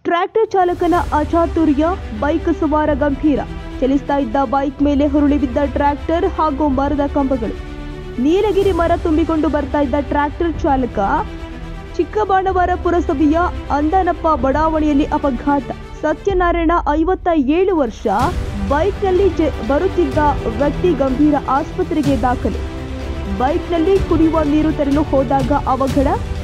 tractor ಚಾಲಕನ ಅಚಾತುರ್ಯ bike ಸವಾರ ಗಂಭೀರ ಚಲಿಸ್ತಾ ಇದ್ದ ಬೈಕ್ ಮೇಲೆ ಹುರುಳಿ ಬಿದ್ದ ಟ್ರ್ಯಾಕ್ಟರ್ ಹಾಗೂ ಮರದ ಕಂಬಗಳು ನೀಲಗಿರಿ ಮರ ತುಂಬಿಕೊಂಡು ಬರ್ತಾ ಇದ್ದ ಟ್ರ್ಯಾಕ್ಟರ್ ಚಾಲಕ ಚಿಕ್ಕಬಾಣವರ ಪುರಸಭೆಯ ಅಂದನಪ್ಪ ಬಡಾವಣೆಯಲ್ಲಿ ಅಪಘಾತ ಸತ್ಯನಾರಾಯಣ ಐವತ್ತ ಏಳು ವರ್ಷ ಬೈಕ್ನಲ್ಲಿ ಜೆ- ಬರುತ್ತಿದ್ದ ವ್ಯಕ್ತಿ ಗಂಭೀರ ಆಸ್ಪತ್ರೆಗೆ ದಾಖಲು ಬೈಕ್ನಲ್ಲಿ ಕುಡಿಯುವ ನೀರು ತರಲು ಹೋದಾಗ ಅವಘಡ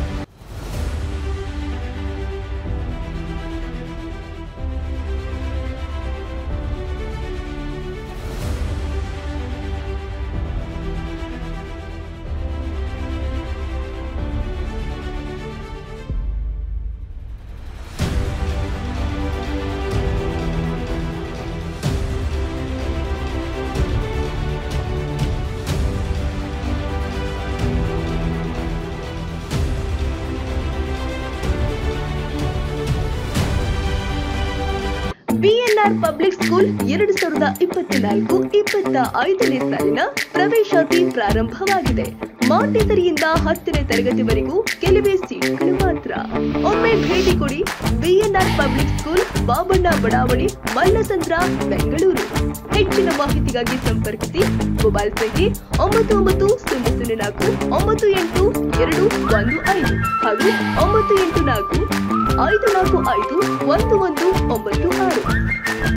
ಬಿಎನ್ಆರ್ ಪಬ್ಲಿಕ್ ಸ್ಕೂಲ್ ಎರಡು ಸಾವಿರದ ಇಪ್ಪತ್ನಾಲ್ಕು ಇಪ್ಪತ್ತ ಐದನೇ ಸಾಲಿನ ಪ್ರವೇಶಾತಿ ಪ್ರಾರಂಭವಾಗಿದೆ ಮಾಂಟೇಸರಿಯಿಂದ ಹತ್ತನೇ ತರಗತಿವರೆಗೂ ಕೆಲವೇ ಸೀಟ್ಗಳು ಮಾತ್ರ ಒಮ್ಮೆ ಭೇಟಿ ಕೊಡಿ ಬಿಎನ್ಆರ್ ಪಬ್ಲಿಕ್ ಸ್ಕೂಲ್ ಬಾಬಣ್ಣ ಬಡಾವಣೆ ಮಲ್ಲಸಂದ್ರ ಬೆಂಗಳೂರು ಹೆಚ್ಚಿನ ಮಾಹಿತಿಗಾಗಿ ಸಂಪರ್ಕಿಸಿ ಮೊಬೈಲ್ ಸಂಖ್ಯೆ ಒಂಬತ್ತು ಒಂಬತ್ತು ಸೊನ್ನೆ ಸೊನ್ನೆ ನಾಲ್ಕು ಒಂಬತ್ತು ಎಂಟು ಎರಡು ಒಂದು ಐದು ಹಾಗೂ ಒಂಬತ್ತು ಎಂಟು ನಾಲ್ಕು ಐದು ನಾಲ್ಕು ಐದು ಒಂದು ಒಂದು ಒಂಬತ್ತು ಆರು